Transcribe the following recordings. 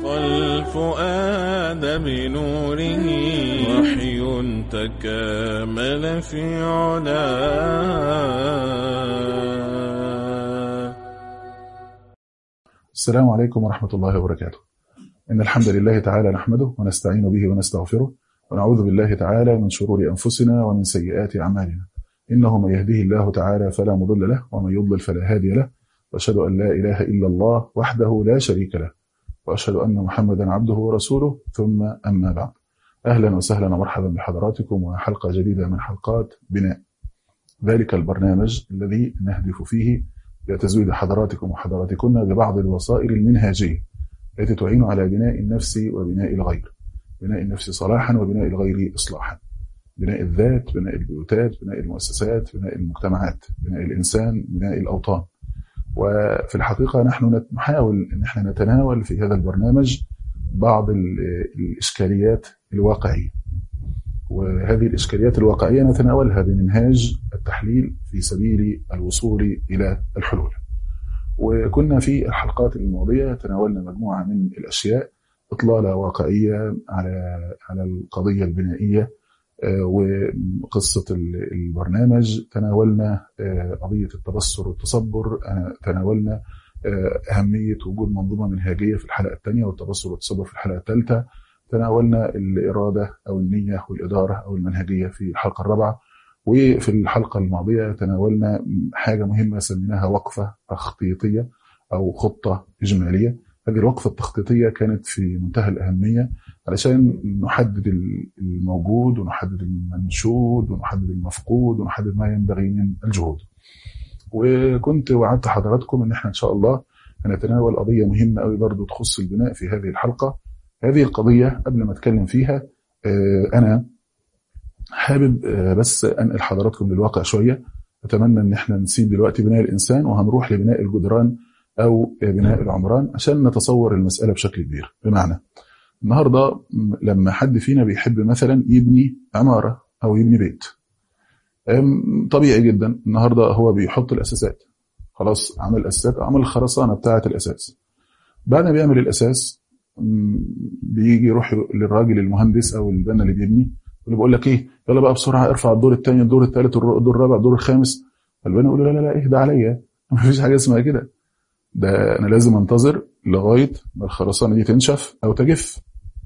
والفؤاد بنوره وحي تكامل في علاه السلام عليكم ورحمة الله وبركاته إن الحمد لله تعالى نحمده ونستعين به ونستغفره ونعوذ بالله تعالى من شرور أنفسنا ومن سيئات أعمالنا إنه من يهده الله تعالى فلا مضل له ومن يضلل فلا هادي له وأشهد أن لا إله إلا الله وحده لا شريك له وأشهد أن محمدا عبده ورسوله ثم أما بعد أهلا وسهلا ومرحبا بحضراتكم وحلقة جديدة من حلقات بناء ذلك البرنامج الذي نهدف فيه إلى تزويد حضراتكم وحضراتكن ببعض الوسائل المنهاجية التي تعين على بناء النفس وبناء الغير بناء النفس صلاحا وبناء الغير إصلاحا بناء الذات بناء البيوتات بناء المؤسسات بناء المجتمعات بناء الإنسان بناء الأوطان وفي الحقيقة نحن نحاول أن احنا نتناول في هذا البرنامج بعض الإشكاليات الواقعية وهذه الإشكاليات الواقعية نتناولها بمنهاج التحليل في سبيل الوصول إلى الحلول وكنا في الحلقات الماضية تناولنا مجموعة من الأشياء إطلالة واقعية على على القضية البنائية وقصة البرنامج تناولنا قضية التبصر والتصبر تناولنا أهمية وجود منظومة منهاجية في الحلقة الثانية والتبصر والتصبر في الحلقة الثالثة تناولنا الإرادة أو النية والإدارة أو المنهجية في الحلقة الرابعة وفي الحلقة الماضية تناولنا حاجة مهمة سميناها وقفة تخطيطية أو خطة إجمالية هذه الوقفة التخطيطية كانت في منتهى الأهمية علشان نحدد الموجود ونحدد المنشود ونحدد المفقود ونحدد ما ينبغي من الجهود وكنت وعدت حضراتكم ان احنا ان شاء الله هنتناول قضية مهمة قوي برضو تخص البناء في هذه الحلقة هذه القضية قبل ما اتكلم فيها انا حابب بس انقل حضراتكم للواقع شوية اتمنى ان احنا نسيب دلوقتي بناء الانسان وهنروح لبناء الجدران او بناء العمران عشان نتصور المسألة بشكل كبير بمعنى النهاردة لما حد فينا بيحب مثلا يبني عمارة او يبني بيت طبيعي جدا النهاردة هو بيحط الأساسات خلاص عمل الأساسات عمل الخرسانة بتاعة الأساس بعد ما بيعمل الأساس بيجي يروح للراجل المهندس أو البنا اللي بيبني يقول بقول لك إيه يلا بقى بسرعة ارفع الدور الثاني الدور الثالث الدور الرابع الدور الخامس البنا يقول له لا لا لا اهدى عليا ما فيش حاجة اسمها كده ده أنا لازم أنتظر لغاية ما الخرسانة دي تنشف أو تجف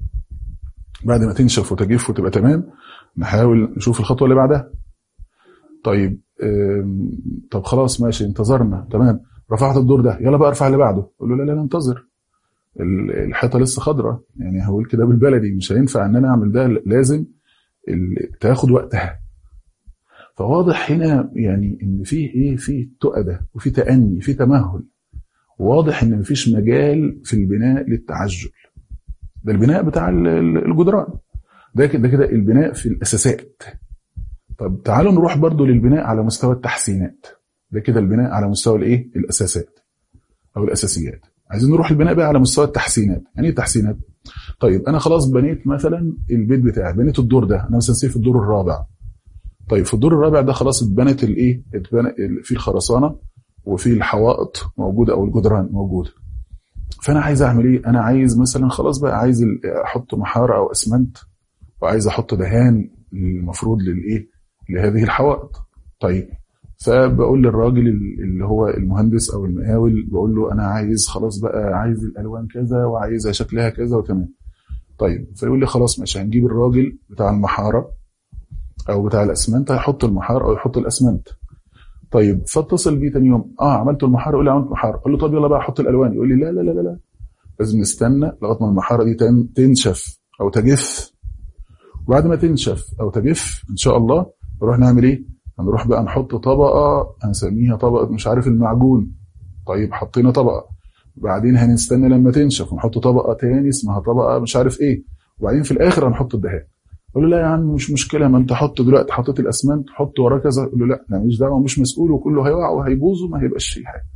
بعد ما تنشف وتجف وتبقى تمام نحاول نشوف الخطوة اللي بعدها طيب طب خلاص ماشي انتظرنا تمام رفعت الدور ده يلا بقى ارفع اللي بعده قول له لا لا لا انتظر الحيطه لسه خضراء يعني هقول كده بالبلدي مش هينفع ان انا اعمل ده لازم تاخد وقتها فواضح هنا يعني ان في ايه في تؤده وفي تاني في تمهل واضح ان مفيش مجال في البناء للتعجل ده البناء بتاع الجدران ده كده كده البناء في الاساسات طب تعالوا نروح برضو للبناء على مستوى التحسينات ده كده البناء على مستوى الايه الاساسات او الاساسيات عايزين نروح البناء بقى على مستوى التحسينات يعني ايه التحسينات طيب انا خلاص بنيت مثلا البيت بتاعي بنيت الدور ده انا مثلا في الدور الرابع طيب في الدور الرابع ده خلاص اتبنت الايه اتبنى في الخرسانه وفي الحوائط موجوده او الجدران موجوده فانا عايز اعمل ايه انا عايز مثلا خلاص بقى عايز احط محاره او اسمنت وعايز احط دهان المفروض للايه لهذه الحوائط طيب فبقول للراجل اللي هو المهندس او المقاول بقول له انا عايز خلاص بقى عايز الالوان كذا وعايزها شكلها كذا وتمام طيب فيقول لي خلاص ماشي هنجيب الراجل بتاع المحاره او بتاع الاسمنت هيحط المحاره او يحط الاسمنت طيب فاتصل بيه تاني يوم اه عملت المحاره يقول لي عملت محاره اقول له طب يلا بقى حط الالوان يقول لي لا لا لا لا, لا. لازم نستنى لغايه ما المحاره دي تنشف او تجف وبعد ما تنشف او تجف ان شاء الله نروح نعمل ايه هنروح بقى نحط طبقه هنسميها طبقه مش عارف المعجون طيب حطينا طبقه بعدين هنستنى لما تنشف ونحط طبقه تاني اسمها طبقه مش عارف ايه وبعدين في الاخر هنحط الدهان يقول له لا يا عم مش مشكله ما انت حط دلوقتي حطيت الاسمنت حط وراه كذا يقول له لا انا ماليش دعوه مش مسؤول وكله هيقع وهيبوظ وما هيبقاش فيه حاجه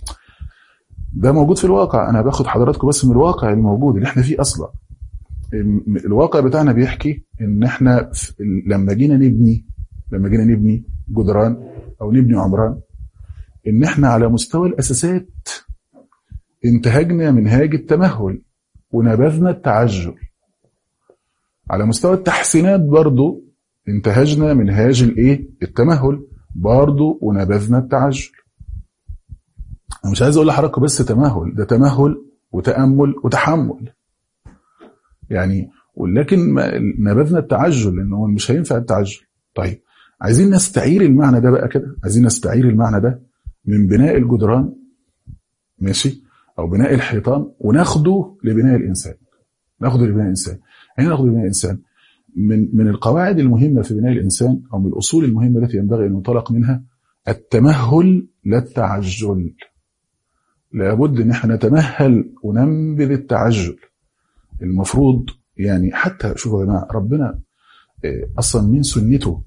ده موجود في الواقع انا باخد حضراتكم بس من الواقع الموجود اللي احنا فيه اصلا الواقع بتاعنا بيحكي ان احنا لما جينا نبني لما جينا نبني جدران او نبني عمران ان احنا على مستوى الاساسات انتهجنا منهاج التمهل ونبذنا التعجل على مستوى التحسينات برضو انتهجنا منهاج الايه التمهل برضو ونبذنا التعجل انا مش عايز اقول لحضراتكم بس تمهل ده تمهل وتامل وتحمل يعني ولكن ما- نبذنا التعجل لانه مش هينفع التعجل طيب عايزين نستعير المعنى ده بقى كده عايزين نستعير المعنى ده من بناء الجدران ماشي او بناء الحيطان وناخده لبناء الانسان ناخده لبناء الانسان يعني ناخده لبناء الانسان من من القواعد المهمه في بناء الانسان او من الاصول المهمه التي ينبغي ان ينطلق منها التمهل لا التعجل لابد ان احنا نتمهل وننبذ التعجل المفروض يعني حتى شوفوا يا جماعه ربنا آه، اصلا من سنته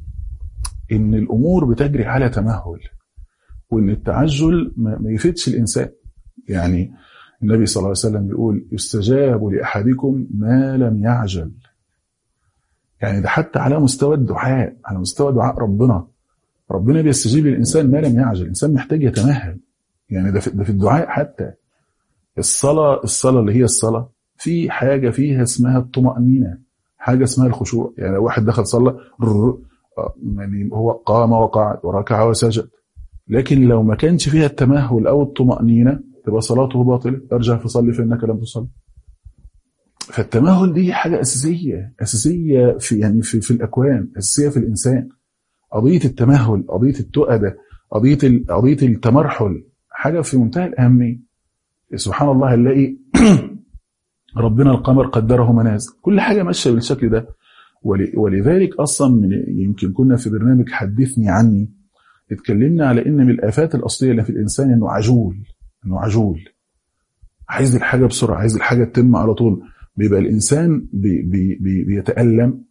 ان الامور بتجري على تمهل وان التعجل ما ما يفيدش الانسان يعني النبي صلى الله عليه وسلم بيقول يستجاب لاحدكم ما لم يعجل يعني ده حتى على مستوى الدعاء على مستوى دعاء ربنا ربنا بيستجيب للانسان ما لم يعجل الانسان محتاج يتمهل يعني ده في, ده في الدعاء حتى الصلاه الصلاه اللي هي الصلاه في حاجه فيها اسمها الطمانينه حاجه اسمها الخشوع يعني لو واحد دخل صلى رر- آه، يعني هو قام وقعد وركع وسجد لكن لو ما كانش فيها التمهل او الطمانينه تبقى صلاته باطله ارجع فصلي فانك لم تصلي فالتمهل دي حاجه اساسيه اساسيه في يعني في, في الاكوان اساسيه في الانسان قضيه التمهل قضيه التؤده قضيه ال- قضيه التمرحل حاجه في منتهى الاهميه سبحان الله نلاقي ربنا القمر قدره منازل كل حاجه ماشيه بالشكل ده ول- ولذلك اصلا من يمكن كنا في برنامج حدثني عني اتكلمنا على ان من الافات الاصليه اللي في الانسان انه عجول انه عجول عايز الحاجه بسرعه عايز الحاجه تتم على طول بيبقى الانسان بي بي بي بيتالم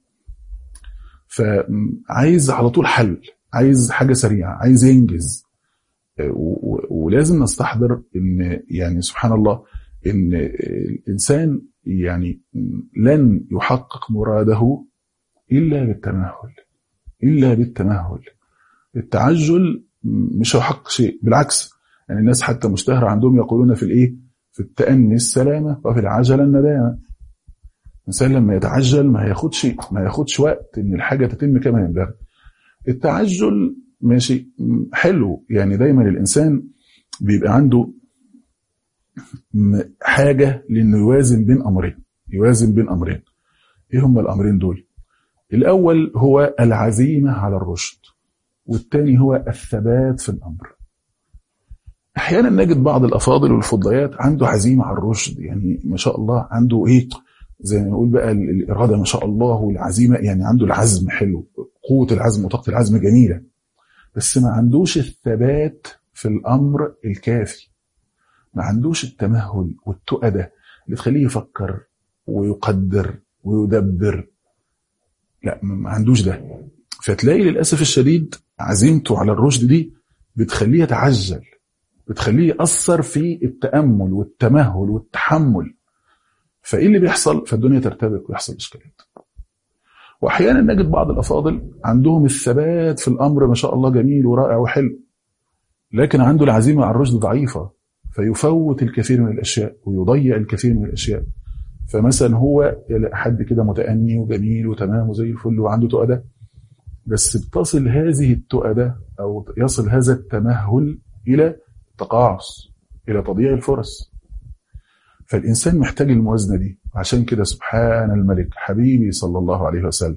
فعايز على طول حل عايز حاجه سريعه عايز ينجز و- و- ولازم نستحضر ان يعني سبحان الله ان الانسان يعني لن يحقق مراده الا بالتمهل الا بالتمهل التعجل مش هيحقق شيء بالعكس يعني الناس حتى مشتهرة عندهم يقولون في الايه في التأني السلامة وفي العجلة الندامة الإنسان لما يتعجل ما هياخدش ما ياخدش وقت إن الحاجة تتم كما ينبغي التعجل ماشي م- حلو يعني دايما الإنسان بيبقى عنده م- حاجة لأنه يوازن بين أمرين يوازن بين أمرين إيه هما الأمرين دول الأول هو العزيمة على الرشد والتاني هو الثبات في الأمر احيانا نجد بعض الافاضل والفضيات عنده عزيمه على الرشد يعني ما شاء الله عنده ايه زي ما نقول بقى ال- الاراده ما شاء الله والعزيمه يعني عنده العزم حلو قوه العزم وطاقه العزم جميله بس ما عندوش الثبات في الامر الكافي ما عندوش التمهل والتؤده اللي تخليه يفكر ويقدر ويدبر لا ما عندوش ده فتلاقي للاسف الشديد عزيمته على الرشد دي بتخليه يتعجل بتخليه يأثر في التأمل والتمهل والتحمل فإيه اللي بيحصل؟ فالدنيا ترتبك ويحصل إشكالات وأحيانا نجد بعض الأفاضل عندهم الثبات في الأمر ما شاء الله جميل ورائع وحلو لكن عنده العزيمة على الرشد ضعيفة فيفوت الكثير من الأشياء ويضيع الكثير من الأشياء فمثلا هو حد كده متأني وجميل وتمام وزي الفل وعنده تؤدة بس بتصل هذه التؤدة أو يصل هذا التمهل إلى التقاعس إلى تضييع الفرص فالإنسان محتاج الموازنة دي عشان كده سبحان الملك حبيبي صلى الله عليه وسلم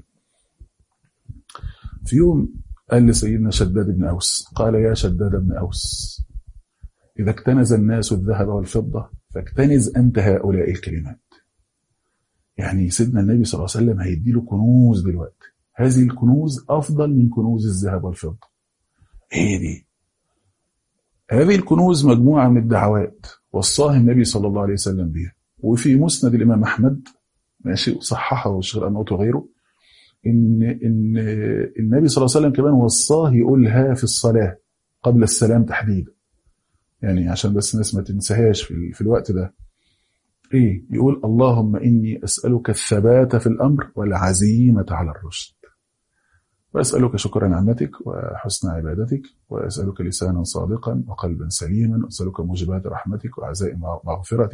في يوم قال لسيدنا شداد بن أوس قال يا شداد بن أوس إذا اكتنز الناس الذهب والفضة فاكتنز أنت هؤلاء الكلمات يعني سيدنا النبي صلى الله عليه وسلم هيديله كنوز دلوقتي هذه الكنوز أفضل من كنوز الذهب والفضة هي دي هذه الكنوز مجموعة من الدعوات وصاها النبي صلى الله عليه وسلم بها وفي مسند الإمام أحمد ماشي صححه الشيخ الأنوط وغيره إن إن النبي صلى الله عليه وسلم كمان وصاه يقولها في الصلاة قبل السلام تحديدا يعني عشان بس الناس ما تنساهاش في, في الوقت ده ايه يقول اللهم اني اسالك الثبات في الامر والعزيمه على الرشد واسالك شكر نعمتك وحسن عبادتك واسالك لسانا صادقا وقلبا سليما واسالك موجبات رحمتك وعزائم مغفرتك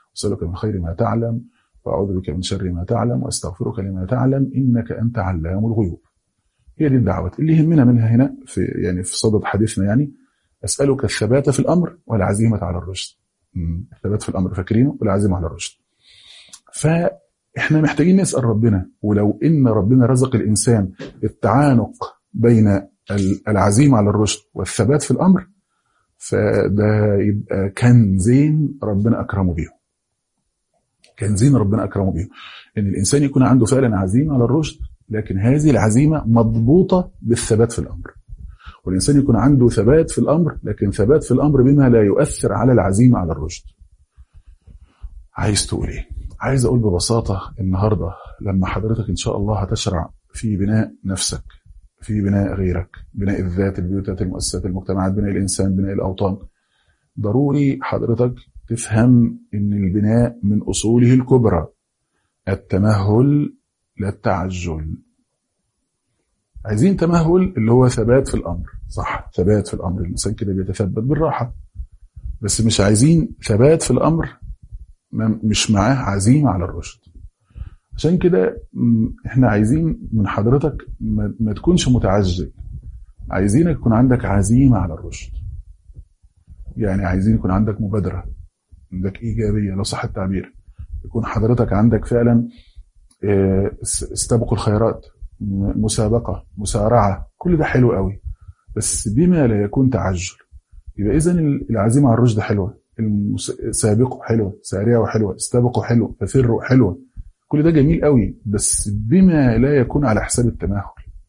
أسألك من خير ما تعلم وأعوذ بك من شر ما تعلم وأستغفرك لما تعلم إنك أنت علام الغيوب هي دي الدعوات اللي يهمنا منها هنا في يعني في صدد حديثنا يعني أسألك الثبات في الأمر والعزيمة على الرشد الثبات في الأمر فاكرينه والعزيمة على الرشد فإحنا محتاجين نسأل ربنا ولو إن ربنا رزق الإنسان التعانق بين العزيمة على الرشد والثبات في الأمر فده يبقى كنزين ربنا أكرمه بيهم كنزين ربنا أكرمه بيهم إن الإنسان يكون عنده فعلا عزيمة على الرشد لكن هذه العزيمة مضبوطة بالثبات في الأمر والإنسان يكون عنده ثبات في الأمر لكن ثبات في الأمر بما لا يؤثر على العزيمة على الرشد عايز تقول إيه؟ عايز أقول ببساطة النهاردة لما حضرتك إن شاء الله هتشرع في بناء نفسك في بناء غيرك بناء الذات البيوتات المؤسسات المجتمعات بناء الإنسان بناء الأوطان ضروري حضرتك تفهم ان البناء من اصوله الكبرى التمهل لا التعجل عايزين تمهل اللي هو ثبات في الامر صح ثبات في الامر الانسان كده بيتثبت بالراحه بس مش عايزين ثبات في الامر مش معاه عزيمه على الرشد عشان كده احنا عايزين من حضرتك ما تكونش متعجل عايزينك يكون عندك عزيمه على الرشد يعني عايزين يكون عندك مبادره عندك ايجابيه لو صح التعبير يكون حضرتك عندك فعلا استبقوا الخيرات مسابقه مسارعه كل ده حلو قوي بس بما لا يكون تعجل يبقى اذا العزيمه على الرشد حلوه سابقوا حلوه سارعوا حلوه استبقوا حلوه ففروا حلوه كل ده جميل قوي بس بما لا يكون على حساب التمهل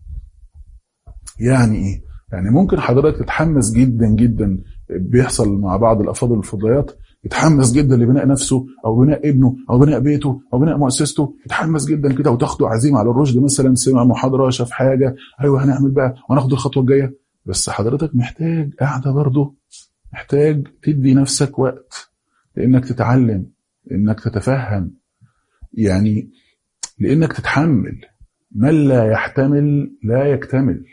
يعني ايه يعني ممكن حضرتك تتحمس جدا جدا بيحصل مع بعض الافاضل الفضيات يتحمس جدا لبناء نفسه او بناء ابنه او بناء بيته او بناء مؤسسته يتحمس جدا كده وتاخده عزيمه على الرشد مثلا سمع محاضره شاف حاجه ايوه هنعمل بقى وناخد الخطوه الجايه بس حضرتك محتاج قاعده برضه محتاج تدي نفسك وقت لانك تتعلم لانك تتفهم يعني لانك تتحمل من لا يحتمل لا يكتمل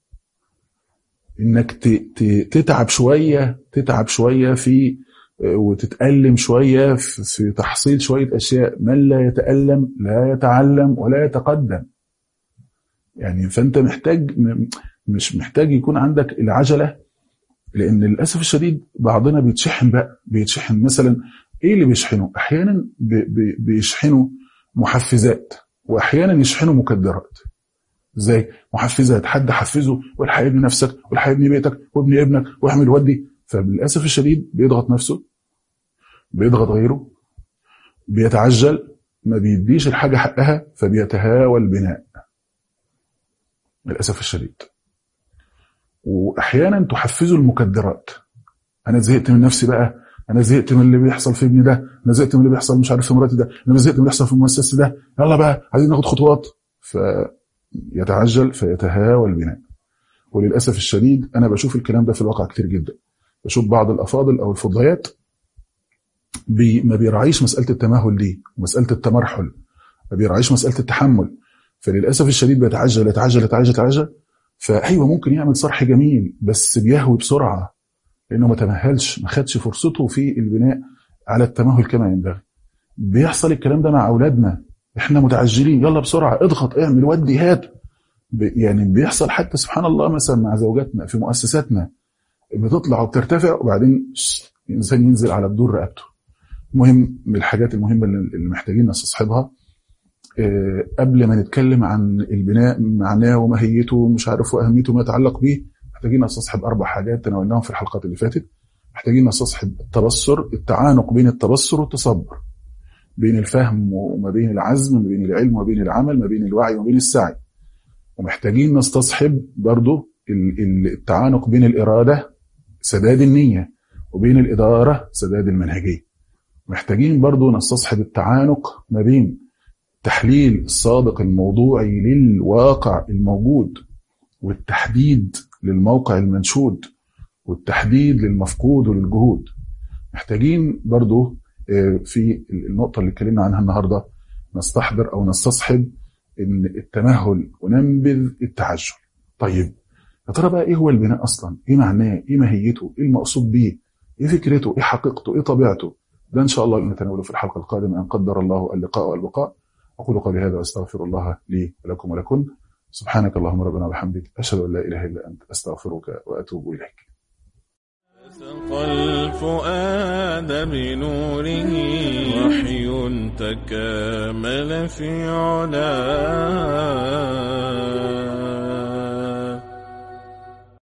انك تتعب شويه تتعب شويه في وتتألم شوية في تحصيل شوية أشياء من لا يتألم لا يتعلم ولا يتقدم يعني فأنت محتاج مش محتاج يكون عندك العجلة لأن للأسف الشديد بعضنا بيتشحن بقى بيتشحن مثلا إيه اللي بيشحنه أحيانا بيشحنوا محفزات وأحيانا يشحنوا مكدرات ازاي محفزات حد حفزه والحق ابني نفسك والحق ابني بيتك وابني ابنك واعمل ودي فللاسف الشديد بيضغط نفسه بيضغط غيره بيتعجل ما بيديش الحاجه حقها فبيتهاوى البناء للاسف الشديد واحيانا تحفزه المكدرات انا زهقت من نفسي بقى انا زهقت من اللي بيحصل في ابني ده انا زهقت من اللي بيحصل مش عارف في مراتي ده انا زهقت من اللي بيحصل في المؤسسه ده يلا بقى عايزين ناخد خطوات فيتعجل فيتهاوى البناء وللاسف الشديد انا بشوف الكلام ده في الواقع كتير جدا بشوف بعض الافاضل او الفضيات بي ما بيراعيش مساله التمهل دي ومساله التمرحل ما بيراعيش مساله التحمل فللاسف الشديد بيتعجل يتعجل يتعجل يتعجل فايوه ممكن يعمل صرح جميل بس بيهوي بسرعه لانه ما تمهلش ما خدش فرصته في البناء على التمهل كما ينبغي بيحصل الكلام ده مع اولادنا احنا متعجلين يلا بسرعه اضغط اعمل ودي هات يعني بيحصل حتى سبحان الله مثلا مع زوجاتنا في مؤسساتنا بتطلع وبترتفع وبعدين الانسان ينزل على بدور رقبته مهم من الحاجات المهمه اللي محتاجين نستصحبها قبل ما نتكلم عن البناء معناه وماهيته ومش عارف واهميته ما يتعلق به محتاجين نستصحب اربع حاجات تناولناهم في الحلقات اللي فاتت محتاجين نستصحب التبصر التعانق بين التبصر والتصبر بين الفهم وما بين العزم ما بين العلم وما بين العمل ما بين الوعي وما بين السعي ومحتاجين نستصحب برضو التعانق بين الإرادة سداد النية وبين الإدارة سداد المنهجية محتاجين برضو نستصحب التعانق ما بين التحليل الصادق الموضوعي للواقع الموجود والتحديد للموقع المنشود والتحديد للمفقود وللجهود محتاجين برضو في النقطة اللي اتكلمنا عنها النهاردة نستحضر أو نستصحب إن التمهل وننبذ التعجل طيب يا ترى بقى إيه هو البناء أصلا إيه معناه إيه ماهيته إيه المقصود بيه إيه فكرته إيه حقيقته إيه طبيعته ده إن شاء الله نتناوله في الحلقة القادمة إن قدر الله اللقاء والبقاء أقول قولي هذا وأستغفر الله لي ولكم ولكم سبحانك اللهم ربنا وبحمدك أشهد أن لا إله إلا أنت أستغفرك وأتوب إليك سقى الفؤاد بنوره وحي تكامل في علاه